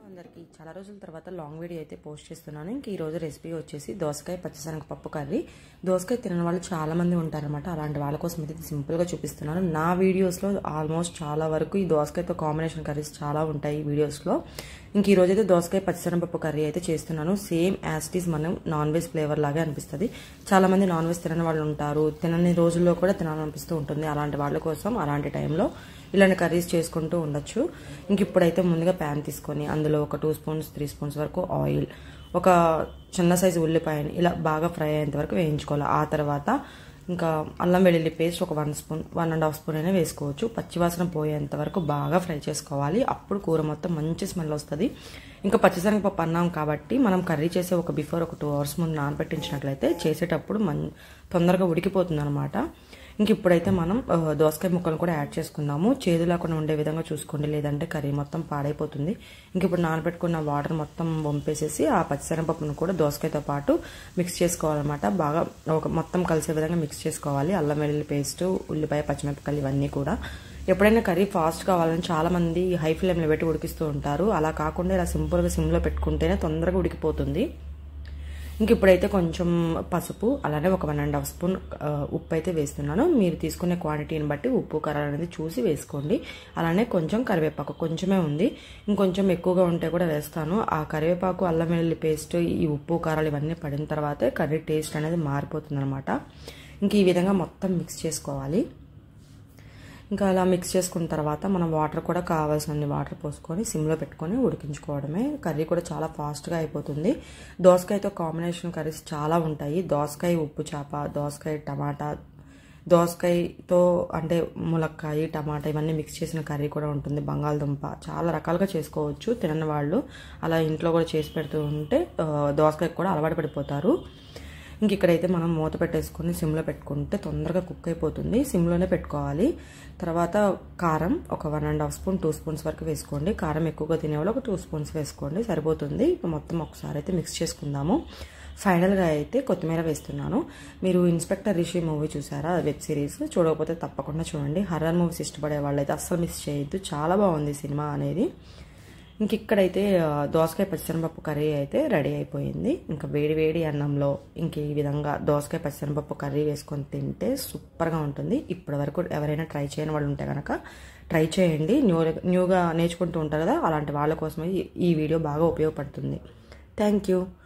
అందరికీ చాలా రోజుల తర్వాత లాంగ్ వీడియో అయితే పోస్ట్ చేస్తున్నాను ఇంక ఈ రోజు రెసిపీ వచ్చేసి దోసకాయ పచ్చిశనగ పప్పు కర్రీ దోసకాయ తినని వాళ్ళు చాలా మంది ఉంటారనమాట అలాంటి వాళ్ళ కోసం అయితే సింపుల్గా చూపిస్తున్నాను నా వీడియోస్లో ఆల్మోస్ట్ చాలా వరకు ఈ దోసకాయతో కాంబినేషన్ కర్రీస్ చాలా ఉంటాయి ఈ వీడియోస్లో ఇంక ఈ రోజు అయితే దోసకాయ పచ్చిశనగ పప్పు కర్రీ అయితే చేస్తున్నాను సేమ్ యాస్టీస్ మనం నాన్ వెజ్ ఫ్లేవర్ లాగే అనిపిస్తుంది చాలా మంది నాన్ వెజ్ తినని వాళ్ళు ఉంటారు తినని రోజుల్లో కూడా తినాలనిపిస్తూ ఉంటుంది అలాంటి వాళ్ళ కోసం అలాంటి టైంలో ఇలాంటి కర్రీస్ చేసుకుంటూ ఉండొచ్చు ఇంక ఇప్పుడైతే ముందుగా ప్యాన్ తీసుకొని అందులో ఒక టూ స్పూన్స్ త్రీ స్పూన్స్ వరకు ఆయిల్ ఒక చిన్న సైజు ఉల్లిపాయని ఇలా బాగా ఫ్రై అయ్యేంత వరకు వేయించుకోవాలి ఆ తర్వాత ఇంకా అల్లం వెల్లుల్లి పేస్ట్ ఒక one spoon one and half spoon అయినా వేసుకోవచ్చు పచ్చివాసన పోయేంత వరకు బాగా ఫ్రై చేసుకోవాలి అప్పుడు కూర మొత్తం మంచి స్మెల్ వస్తుంది ఇంకా పచ్చిశనగపప్పు అన్నాం కాబట్టి మనం కర్రీ చేసే ఒక బిఫోర్ ఒక టూ అవర్స్ ముందు నానబెట్టించినట్లయితే చేసేటప్పుడు మన్ తొందరగా ఉడికిపోతుంది అనమాట ఇంక ఇప్పుడైతే మనం దోసకాయ ముక్కలు కూడా యాడ్ చేసుకుందాము చేదు లేకుండా ఉండే విధంగా చూసుకోండి లేదంటే కర్రీ మొత్తం పాడైపోతుంది ఇంక ఇప్పుడు నానబెట్టుకున్న వాటర్ మొత్తం వంపేసేసి ఆ పచ్చిశనగపప్పును కూడా దోసకాయతో పాటు మిక్స్ చేసుకోవాలన్నమాట బాగా ఒక మొత్తం కలిసే విధంగా మిక్స్ చేసుకోవాలి అల్లం వెల్లుల్లి పేస్ట్ ఉల్లిపాయ పచ్చిమిరపకాయలు ఇవన్నీ కూడా ఎప్పుడైనా కర్రీ ఫాస్ట్ కావాలని చాలా మంది హై ఫ్లేమ్లో పెట్టి ఉడికిస్తూ ఉంటారు అలా కాకుండా ఇలా సింపుల్గా సిమ్లో పెట్టుకుంటేనే తొందరగా ఉడికిపోతుంది ఇంక ఇప్పుడైతే కొంచెం పసుపు అలానే ఒక వన్ అండ్ హాఫ్ స్పూన్ ఉప్పు అయితే వేస్తున్నాను మీరు తీసుకునే క్వాంటిటీని బట్టి ఉప్పు కారాలు అనేది చూసి వేసుకోండి అలానే కొంచెం కరివేపాకు కొంచెమే ఉంది ఇంకొంచెం ఎక్కువగా ఉంటే కూడా వేస్తాను ఆ కరివేపాకు అల్లం వెల్లుల్లి పేస్ట్ ఈ ఉప్పు కారాలు ఇవన్నీ పడిన తర్వాతే కర్రీ టేస్ట్ అనేది మారిపోతుంది అనమాట ఇంక ఈ విధంగా మొత్తం మిక్స్ చేసుకోవాలి ఇంకా అలా మిక్స్ చేసుకున్న తర్వాత మనం వాటర్ కూడా కావాల్సిన వాటర్ పోసుకొని సిమ్లో పెట్టుకొని ఉడికించుకోవడమే కర్రీ కూడా చాలా ఫాస్ట్గా అయిపోతుంది దోసకాయతో కాంబినేషన్ కర్రీస్ చాలా ఉంటాయి దోసకాయ ఉప్పు చేప దోసకాయ టమాటా దోసకాయతో అంటే ములక్కాయ టమాటా ఇవన్నీ మిక్స్ చేసిన కర్రీ కూడా ఉంటుంది బంగాళదుంప చాలా రకాలుగా చేసుకోవచ్చు తినని వాళ్ళు అలా ఇంట్లో కూడా చేసి పెడుతూ ఉంటే దోసకాయ కూడా అలవాటు పడిపోతారు ఇంక ఇక్కడైతే మనం మూత పెట్టేసుకొని సిమ్లో పెట్టుకుంటే తొందరగా కుక్ అయిపోతుంది సిమ్లోనే పెట్టుకోవాలి తర్వాత కారం ఒక one and half spoon two spoons వరకు వేసుకోండి కారం ఎక్కువగా తినేవాళ్ళు ఒక టూ స్పూన్స్ వేసుకోండి సరిపోతుంది మొత్తం ఒకసారి అయితే మిక్స్ చేసుకుందాము ఫైనల్గా అయితే కొత్తిమీర వేస్తున్నాను మీరు ఇన్స్పెక్టర్ రిషి మూవీ చూసారా వెబ్ సిరీస్ చూడకపోతే తప్పకుండా చూడండి హర్రర్ మూవీస్ ఇష్టపడే వాళ్ళైతే అస్సలు మిస్ చేయొద్దు చాలా బాగుంది సినిమా అనేది ఇంక ఇక్కడైతే దోసకాయ పచ్చిశనగపప్పు కర్రీ అయితే రెడీ అయిపోయింది ఇంకా వేడి వేడి అన్నంలో ఇంక ఈ విధంగా దోసకాయ పచ్చిశనగపప్పు కర్రీ వేసుకొని తింటే సూపర్గా ఉంటుంది ఇప్పటి వరకు ఎవరైనా ట్రై చేయని వాళ్ళు ఉంటే కనుక ట్రై చేయండి న్యూ న్యూగా నేర్చుకుంటూ ఉంటారు కదా అలాంటి వాళ్ళ కోసమే ఈ వీడియో బాగా ఉపయోగపడుతుంది థ్యాంక్ యూ